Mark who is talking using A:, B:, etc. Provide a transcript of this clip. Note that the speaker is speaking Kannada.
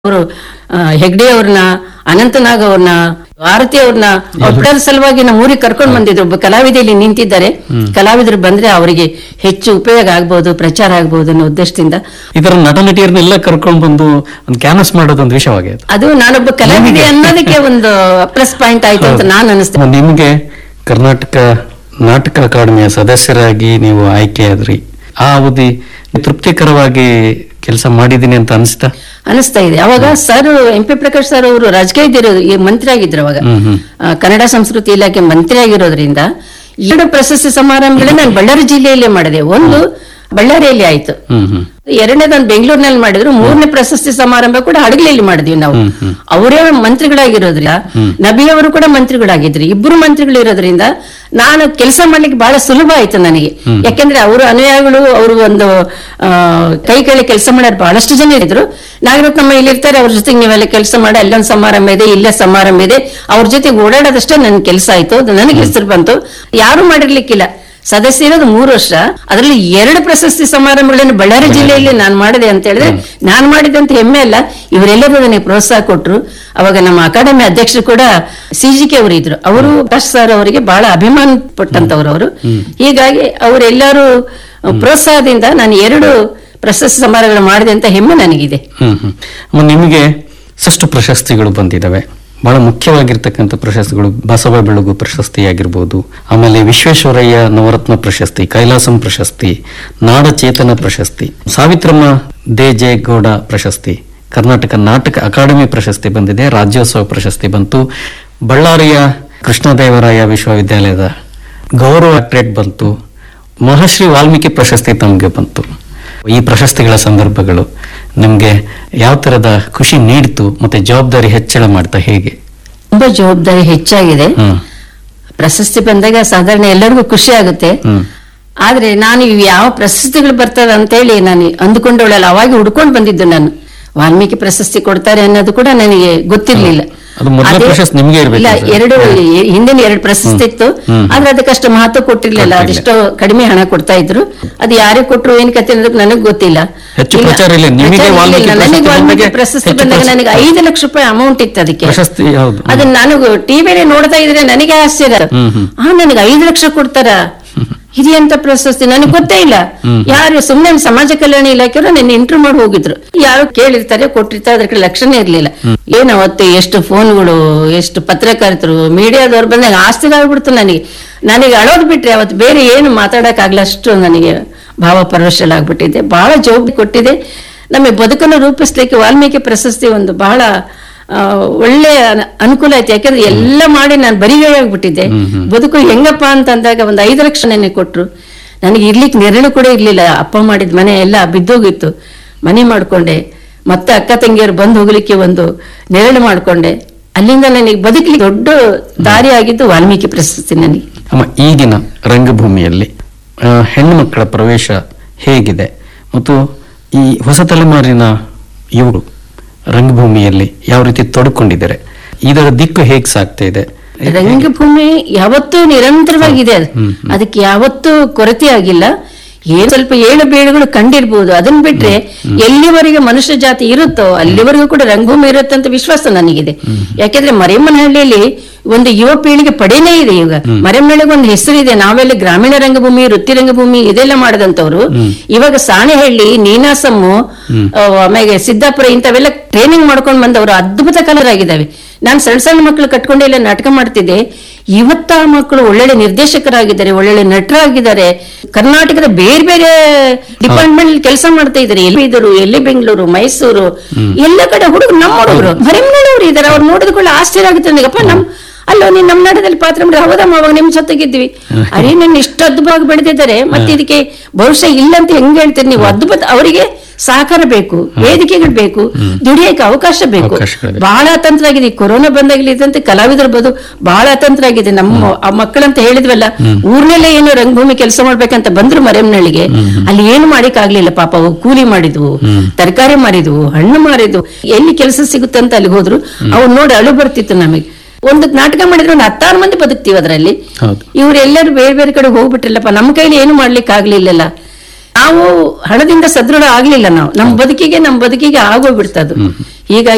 A: ಅವರು ಹೆಗ್ಡೆ ಅವ್ರನ್ನ ಅನಂತನಾಗ್ ಅವ್ರನ್ನ ಆರತಿ ಅವ್ರನ್ನ ಒಬ್ಬರ ಸಲುವಾಗಿ ನಮ್ಮ ಊರಿಗೆ ಕರ್ಕೊಂಡು ಬಂದಿದ್ರು ಒಬ್ಬ ಕಲಾವಿದ ಇಲ್ಲಿ ನಿಂತಿದ್ದಾರೆ ಕಲಾವಿದರು ಬಂದ್ರೆ ಅವರಿಗೆ ಹೆಚ್ಚು ಉಪಯೋಗ ಆಗ್ಬಹುದು ಪ್ರಚಾರ ಆಗ್ಬಹುದು ಅನ್ನೋ ಉದ್ದೇಶದಿಂದ
B: ಇದರ ನಟ ನಟಿಯರನ್ನೆಲ್ಲ ಕರ್ಕೊಂಡು ಬಂದು ಒಂದು ಕ್ಯಾನ್ವಸ್ ಮಾಡೋದೊಂದು ವಿಷಯವಾಗಿದೆ
A: ಅದು ನಾನೊಬ್ಬ ಕಲಾವಿದೆ ಅನ್ನೋದಕ್ಕೆ ಒಂದು ಪ್ಲಸ್ ಪಾಯಿಂಟ್ ಆಯ್ತು ಅಂತ ನಾನು ಅನಿಸ್ತೇನೆ
B: ನಿಮಗೆ ಕರ್ನಾಟಕ ನಾಟಕ ಅಕಾಡೆಮಿಯ ಸದಸ್ಯರಾಗಿ ನೀವು ಆಯ್ಕೆಯಾದ್ರಿ ಆ ಅವಧಿ ತೃಪ್ತಿಕರವಾಗಿ ಕೆಲಸ ಮಾಡಿದ್ದೀನಿ ಅಂತ ಅನಿಸ್ತಾ
A: ಅನಿಸ್ತಾ ಇದೆ ಅವಾಗ sir M P Prakash sir ಅವರು ರಾಜಕೀಯದಿರೋ ಈ ಮಂತ್ರಿ ಆಗಿದ್ರು ಅವಾಗ
B: ಹ್ಮ್ ಹ್ಮ್
A: ಆ, ಕನ್ನಡ ಸಂಸ್ಕೃತಿ ಇಲಾಖೆ ಮಂತ್ರಿ ಆಗಿರೋದ್ರಿಂದ ಎರಡು ಪ್ರಶಸ್ತಿ ಸಮಾರಂಭಗಳನ್ನ ನಾನು ಬಳ್ಳಾರಿ ಜಿಲ್ಲೆಯಲ್ಲೇ ಮಾಡಿದೆ ಒಂದು ಬಳ್ಳಾರಿಯಲ್ಲಿ ಆಯ್ತು
B: ಹ್ಮ್ ಹ್ಮ್
A: ಎರಡನೇ ನಾನು ಬೆಂಗಳೂರಿನಲ್ಲಿ ಮಾಡಿದ್ರು ಮೂರನೇ ಪ್ರಶಸ್ತಿ ಸಮಾರಂಭ ಕೂಡ ಹಡಗಲಿಯಲ್ಲಿ ಮಾಡಿದ್ವಿ ನಾವು
B: ಹ್ಮ್, ಹ್ಮ್.
A: ಅವರೇ ಮಂತ್ರಿಗಳಾಗಿರೋದ್ರಿಂದ ನಬಿ ಅವರು ಕೂಡ ಮಂತ್ರಿಗಳಾಗಿದ್ರು ಇಬ್ಬರು ಮಂತ್ರಿಗಳು ಇರೋದ್ರಿಂದ ನಾನು ಕೆಲಸ ಮಾಡ್ಲಿಕ್ಕೆ ಬಹಳ ಸುಲಭ ಆಯ್ತು ನನಗೆ ಯಾಕೆಂದ್ರೆ ಅವರು ಅನುಯಾಯಿಗಳು ಅವರು ಒಂದು ಆ, ಕೈ ಕೆಳಗೆ ಕೆಲಸ ಮಾಡೋರು ಬಹಳಷ್ಟು ಜನ ಇದ್ರು ನಾಗರತ್ನ ನಮ್ಮ ಇಲ್ಲಿ ಇರ್ತಾರೆ ಅವ್ರ ಜೊತೆಗೆ ನೀವೆಲ್ಲ ಕೆಲಸ ಮಾಡಿ ಅಲ್ಲೊಂದು ಸಮಾರಂಭ ಇದೆ ಇಲ್ಲೇ ಸಮಾರಂಭ ಇದೆ ಅವ್ರ ಜೊತೆಗೆ ಓಡಾಡೋದಷ್ಟೇ ನನ್ನ ಕೆಲಸ ಆಯ್ತು ಅದು ನನಗೆ ಹೆಸರು ಬಂತು ಯಾರು ಮಾಡಿರ್ಲಿಕ್ಕಿಲ್ಲ ಸದಸ್ಯ ಇರೋದು ಮೂರು ವರ್ಷ ಅದರಲ್ಲಿ ಎರಡು ಪ್ರಶಸ್ತಿ ಸಮಾರಂಭಗಳನ್ನು ಬಳ್ಳಾರಿ ಜಿಲ್ಲೆಯಲ್ಲಿ ನಾನು ಮಾಡಿದೆ ಅಂತ ಹೇಳಿದ್ರೆ ನಾನು ಮಾಡಿದಂತ ಹೆಮ್ಮೆ ಅಲ್ಲ ಇವರೆಲ್ಲರೂ ನನಗೆ ಪ್ರೋತ್ಸಾಹ ಕೊಟ್ರು ಅವಾಗ ನಮ್ಮ ಅಕಾಡೆಮಿ ಅಧ್ಯಕ್ಷರು ಕೂಡ ಸಿಜಿಕೆ ಅವರು ಇದ್ರು ಅವರು ಪ್ರಕಾಶ್ ಸರ್ ಅವರಿಗೆ ಬಹಳ ಅಭಿಮಾನ ಪಟ್ಟಂತವ್ರು ಅವರು ಹೀಗಾಗಿ ಅವರೆಲ್ಲರೂ ಪ್ರೋತ್ಸಾಹದಿಂದ ನಾನು ಎರಡು ಪ್ರಶಸ್ತಿ ಸಮಾರಂಭಗಳು ಮಾಡಿದೆ ಅಂತ ಹೆಮ್ಮೆ ನನಗಿದೆ
B: ಹ್ಮ್ ಹ್ಮ್ ಅಮ್ಮ, ನಿಮಗೆ ಸಾಕಷ್ಟು ಪ್ರಶಸ್ತಿಗಳು ಬಂದಿದ್ದಾವೆ ಬಹಳ ಮುಖ್ಯವಾಗಿರ್ತಕ್ಕಂಥ ಪ್ರಶಸ್ತಿಗಳು ಬಸವ ಬೆಳಗು ಪ್ರಶಸ್ತಿ ಆಗಿರ್ಬೋದು ಆಮೇಲೆ ವಿಶ್ವೇಶ್ವರಯ್ಯ ನವರತ್ನ ಪ್ರಶಸ್ತಿ ಕೈಲಾಸಂ ಪ್ರಶಸ್ತಿ ನಾಡಚೇತನ ಪ್ರಶಸ್ತಿ ಸಾವಿತ್ರಮ್ಮ ದೇಜೇಗೌಡ ಪ್ರಶಸ್ತಿ ಕರ್ನಾಟಕ ನಾಟಕ ಅಕಾಡೆಮಿ ಪ್ರಶಸ್ತಿ ಬಂದಿದೆ ರಾಜ್ಯೋತ್ಸವ ಪ್ರಶಸ್ತಿ ಬಂತು ಬಳ್ಳಾರಿಯ ಕೃಷ್ಣದೇವರಾಯ ವಿಶ್ವವಿದ್ಯಾಲಯದ ಗೌರವ ಡಾಕ್ಟರೇಟ್ ಬಂತು ಮಹರ್ಷಿ ವಾಲ್ಮೀಕಿ ಪ್ರಶಸ್ತಿ ತಮಗೆ ಬಂತು ಈ ಪ್ರಶಸ್ತಿಗಳ ಸಂದರ್ಭಗಳು ನಿಮ್ಗೆ ಯಾವ ತರದ ಖುಷಿ ನೀಡಿತು ಮತ್ತೆ ಜವಾಬ್ದಾರಿ ಹೆಚ್ಚಳ ಮಾಡ್ತಾ ಹೇಗೆ
A: ತುಂಬಾ ಜವಾಬ್ದಾರಿ ಹೆಚ್ಚಾಗಿದೆ
B: ಹ್ಮ್
A: ಪ್ರಶಸ್ತಿ ಬಂದಾಗ ಸಾಧಾರಣ ಎಲ್ಲರಿಗೂ ಖುಷಿ ಆಗುತ್ತೆ
B: ಹ್ಮ್
A: ಆದ್ರೆ ನಾನು ಇವು ಯಾವ ಪ್ರಶಸ್ತಿಗಳು ಬರ್ತದೆ ಅಂತೇಳಿ ನಾನು ಅಂದುಕೊಂಡವಳಲ್ಲ ಅವಾಗ ಹುಡ್ಕೊಂಡು ಬಂದಿದ್ದು ನಾನು ವಾಲ್ಮೀಕಿ ಪ್ರಶಸ್ತಿ ಕೊಡ್ತಾರೆ ಅನ್ನೋದು ಕೂಡ ನನಗೆ ಗೊತ್ತಿರ್ಲಿಲ್ಲ
B: ಅದು ಮೊದಲ
A: ಅದೇ-
B: ಪ್ರಶಸ್ತಿ ನಿಮ್ಗೆ ಇರ್ಬೇಕು
A: ಇಲ್ಲ
B: ಸರ್.
A: ಎರಡು ಎ- ಹಿಂದಿನ ಎರಡು ಪ್ರಶಸ್ತಿ ಇತ್ತು
B: ಹ್ಮ್.
A: ಆದ್ರೆ ಅದಕ್ಕಷ್ಟು ಮಹತ್ವ ಕೊಟ್ಟಿರ್ಲಿಲ್ಲ
B: ಕೊಟ್ಟಿಲ್ಲ.
A: ಅದೆಷ್ಟೋ ಕಡಿಮೆ ಹಣ ಕೊಡ್ತಾ ಇದ್ರು ಅದು ಯಾರಿಗೆ ಕೊಟ್ರು ಏನ್ ಕತೆ ಅನ್ನೋದಕ್ಕೆ ನನಗೆ ಗೊತ್ತಿಲ್ಲ
B: ಹೆಚ್ಚು
A: ಇಲ್ಲ,
B: ಪ್ರಚಾರ ಇಲ್ಲ. ನಿಮಗೆ
A: ಪ್ರಚಾರ
B: ವಾಲ್ಮೀಕಿ
A: ಇರ್ಲಿಲ್ಲ. ನನಗೆ
B: ಪ್ರಶಸ್ತಿ
A: ವಾಲ್ಮೀಕಿ
B: ಬಂದಾಗ
A: ಪ್ರಶಸ್ತಿ
B: ಹೆಚ್ಚು
A: ಬಂದಾಗ
B: ಪ್ರಚಾರ-
A: ನನಗೆ ಐದು ಲಕ್ಷ ರೂಪಾಯಿ ಅಮೌಂಟ್ ಇತ್ತು ಅದಕ್ಕೆ
B: ಪ್ರಶಸ್ತಿ ಹೌದು
A: ಅದನ್ನ ನಾನು ಟಿವಿಯಲ್ಲಿ ನೋಡ್ತಾ ಇದ್ರೆ ನನಗೆ ಆಶ್ಚರ್ಯ
B: ಹ್ಮ್, ಹ್ಮ್.
A: ಆ ನನಗೆ ಐದು ಲಕ್ಷ ಕೊಡ್ತಾರ ಇದೆಂತ ಪ್ರಶಸ್ತಿ ನನಗೆ ಗೊತ್ತೇ ಇಲ್ಲ ಯಾರು ಸುಮ್ಮನೆ ಸಮಾಜ ಕಲ್ಯಾಣ ಇಲಾಖೆಯವರು ನನ್ನ ಇಂಟರ್ವ್ಯೂ ಮಾಡಿ ಹೋಗಿದ್ರು ಯಾರು ಕೇಳಿರ್ತಾರೆ ಕೊಟ್ಟಿರ್ತಾರೆ ಅದಕ್ಕೆ ಲಕ್ಷಣ ಇರ್ಲಿಲ್ಲ ಏನ್ ಅವತ್ತು ಎಷ್ಟು ಫೋನ್ಗಳು ಎಷ್ಟು ಪತ್ರಕರ್ತರು ಮೀಡಿಯಾದವ್ರು ಬಂದಾಗ ಆಸ್ತಿ ಆಗ್ಬಿಡ್ತು ನನಗೆ ನನಗೆ ಅಳೋದ್ ಬಿಟ್ರೆ ಅವತ್ತು ಬೇರೆ ಏನು ಮಾತಾಡಕ್ ಆಗ್ಲ ಅಷ್ಟು ನನಗೆ ಭಾವ ಪರವಶಲಾಗ್ಬಿಟ್ಟಿದೆ ಬಹಳ ಜವಾಬ್ದಾರಿ ಕೊಟ್ಟಿದೆ ನಮಗೆ ಬದುಕನ್ನು ರೂಪಿಸ್ಲಿಕ್ಕೆ ವಾಲ್ಮೀಕಿ ಪ್ರಶಸ್ತಿ ಒಂದು ಬಹಳ ಆ, ಒಳ್ಳೆ ಅನ- ಅನುಕೂಲ ಆಯ್ತು ಯಾಕಂದ್ರೆ ಎಲ್ಲ ಮಾಡಿ ನಾನು ಬರಿಗೈ ಆಗ್ಬಿಟ್ಟಿದ್ದೆ ಬದುಕು ಹೆಂಗಪ್ಪ ಅಂತ ಅಂದಾಗ ಒಂದು ಐದು ಲಕ್ಷ ನನಗೆ ಕೊಟ್ರು ನನಗೆ ಇರ್ಲಿಕ್ಕೆ ನೆರಳು ಕೂಡ ಇರ್ಲಿಲ್ಲ ಅಪ್ಪ ಮಾಡಿದ ಮನೆ ಎಲ್ಲ ಬಿದ್ದೋಗಿತ್ತು ಮನೆ ಮಾಡ್ಕೊಂಡೆ ಮತ್ತೆ ಅಕ್ಕ ತಂಗಿಯರು ಬಂದು ಹೋಗ್ಲಿಕ್ಕೆ ಒಂದು ನೆರಳು ಮಾಡ್ಕೊಂಡೆ ಅಲ್ಲಿಂದ ನನಗೆ ಬದುಕಲಿಕ್ಕೆ ದೊಡ್ಡ ದಾರಿ ಆಗಿದ್ದು ವಾಲ್ಮೀಕಿ ಪ್ರಶಸ್ತಿ ನನಗೆ
B: ಅಮ್ಮ ಈಗಿನ ರಂಗಭೂಮಿಯಲ್ಲಿ ಆ, ಹೆಣ್ಣು ಮಕ್ಕಳ ಪ್ರವೇಶ ಹೇಗಿದೆ ಮತ್ತು ಈ ಹೊಸ ತಲೆಮಾರಿನ ಇವರು ರಂಗಭೂಮಿಯಲ್ಲಿ ಯಾವ ರೀತಿ ತೊಡ್ಕೊಂಡಿದ್ದಾರೆ ಇದರ ದಿಕ್ಕು ಹೇಗೆ ಸಾಗ್ತಾ ಇದೆ
A: ರಂಗಭೂಮಿ ಯಾವತ್ತೂ ನಿರಂತರವಾಗಿದೆ ಅದು. ಅದಕ್ಕೆ ಯಾವತ್ತೂ ಕೊರತೆ ಆಗಿಲ್ಲ ಏನ್ ಸ್ವಲ್ಪ ಏಳು ಬೀಳುಗಳು ಕಂಡಿರ್ಬೋದು ಅದನ್ನ ಬಿಟ್ರೆ ಎಲ್ಲಿವರೆಗೆ ಮನುಷ್ಯ ಜಾತಿ ಇರುತ್ತೋ ಅಲ್ಲಿವರೆಗೂ ಕೂಡ ರಂಗಭೂಮಿ ಇರುತ್ತೆ ಅಂತ ವಿಶ್ವಾಸ ನನಗಿದೆ ಯಾಕೆಂದ್ರೆ ಮರೆಯಮ್ಮನಹಳ್ಳಿಯಲ್ಲಿ ಒಂದು ಯುವ ಪೀಳಿಗೆ ಪಡೆನೇ ಇದೆ ಈಗ ಮರೆಯಮ್ಮನಹಳ್ಳಿಗೆ ಒಂದು ಹೆಸರಿದೆ ನಾವೆಲ್ಲ ಗ್ರಾಮೀಣ ರಂಗಭೂಮಿ ವೃತ್ತಿ ರಂಗಭೂಮಿ ಇದೆಲ್ಲ ಮಾಡದಂತವ್ರು ಇವಾಗ ಸಾಣೆಹಳ್ಳಿ ನೀನಾಸಮ್ಮು ಆ, ಆಮೇಲೆ ಸಿದ್ದಾಪುರ ಇಂಥವೆಲ್ಲ ಟ್ರೈನಿಂಗ್ ಮಾಡ್ಕೊಂಡು ಬಂದವರು ಅದ್ಭುತ ಕಲಾವಿದರಾಗಿದ್ದಾವೆ ನಾನು ಸಣ್ಣ ಸಣ್ಣ ಮಕ್ಕಳು ಕಟ್ಕೊಂಡು ಎಲ್ಲ ನಾಟಕ ಮಾಡ್ತಿದ್ದೆ ಇವತ್ತ ಆ ಮಕ್ಕಳು ಒಳ್ಳೊಳ್ಳೆ ನಿರ್ದೇಶಕರಾಗಿದ್ದಾರೆ ಒಳ್ಳೊಳ್ಳೆ ನಟರಾಗಿದ್ದಾರೆ ಕರ್ನಾಟಕದ ಬೇರೆ ಬೇರೆ ಡಿಪಾರ್ಟ್ಮೆಂಟ್ ಕೆಲಸ ಮಾಡ್ತಾ ಇದ್ದಾರೆ ಎಲ್ಲಿ ಇದ್ರು ಎಲ್ಲಿ ಬೆಂಗಳೂರು ಮೈಸೂರು ಎಲ್ಲ ಕಡೆ ಹುಡುಗರು ನಮ್ಮ ಹುಡುಗರು ಮರೆಮನವರು ಇದ್ದಾರೆ ಅವ್ರು ನೋಡಿದ ಕೂಡ ಆಶ್ಚರ್ಯ ಆಗುತ್ತೆ ನನಗಪ್ಪ ನಮ್ ಅಲ್ಲೋ ನೀನ್ ನಮ್ಮ ನಾಡದಲ್ಲಿ ಪಾತ್ರ ಮಾಡಿ ಹೌದಮ್ಮ ಅವಾಗ ನಿಮ್ ಜೊತೆಗಿದ್ವಿ ಅರೇ ನನ್ನ ಇಷ್ಟು ಅದ್ಭುತವಾಗಿ ಬೆಳೆದಿದ್ದಾರೆ ಮತ್ತೆ ಇದಕ್ಕೆ ಭವಿಷ್ಯ ಇಲ್ಲ ಅಂತ ಹೆಂಗ್ ಹೇಳ್ತೀರಿ ನೀವು ಅದ್ಭುತ ಅವರಿಗೆ ಸಹಕಾರ ಬೇಕು ವೇದಿಕೆಗಳು ಬೇಕು ದುಡಿಯಕ್ಕೆ ಅವಕಾಶ ಬೇಕು
B: ಅವಕಾಶಗಳಿದೆ.
A: ಬಹಳ ಅತಂತ್ರ ಆಗಿದೆ ಈ ಕೊರೋನಾ ಬಂದಾಗಲಿದ್ದಂತೆ ಕಲಾವಿದರ ಬದು ಬಹಳ ಅತಂತ್ರ ಆಗಿದೆ ನಮ್ಮ ಆ ಮಕ್ಕಳಂತ ಹೇಳಿದ್ವಲ್ಲ ಊರ್ನಲ್ಲೇ ಏನು ರಂಗಭೂಮಿ ಕೆಲಸ ಮಾಡ್ಬೇಕಂತ ಬಂದ್ರು ಮರೆಮ್ನಳ್ಳಿಗೆ ಅಲ್ಲಿ ಏನು ಮಾಡಿಕ್ ಆಗ್ಲಿಲ್ಲ ಪಾಪ ಅವು ಕೂಲಿ ಮಾಡಿದ್ವು ತರಕಾರಿ ಮಾರಿದ್ವು ಹಣ್ಣು ಮಾರಿದ್ವು ಎಲ್ಲಿ ಕೆಲಸ ಸಿಗುತ್ತೆ ಅಂತ ಅಲ್ಲಿ ಹೋದ್ರು ಅವ್ರು ನೋಡಿ ಅಳು ಬರ್ತಿತ್ತು ನಮಗೆ ಒಂದು ನಾಟಕ ಮಾಡಿದ್ರೆ ಒಂದು ಹತ್ತಾರು ಮಂದಿ ಬದುಕ್ತೀವಿ ಅದರಲ್ಲಿ
B: ಹೌದು
A: ಇವರೆಲ್ಲರೂ ಬೇರೆ ಬೇರೆ ಕಡೆ ಹೋಗ್ಬಿಟ್ರಲ್ಲಪ್ಪ ನಮ್ಮ ಕೈಲಿ ಏನು ಮಾಡ್ಲಿಕ್ಕೆ ಆಗ್ಲಿಲ್ಲಲ್ಲ ನಾವು ಹಣದಿಂದ ಸದೃಢ ಆಗ್ಲಿಲ್ಲ ನಾವು ನಮ್ಮ ಬದುಕಿಗೆ ನಮ್ಮ ಬದುಕಿಗೆ ಆಗೋಗ್ಬಿಡ್ತದು ಹೀಗಾಗಿ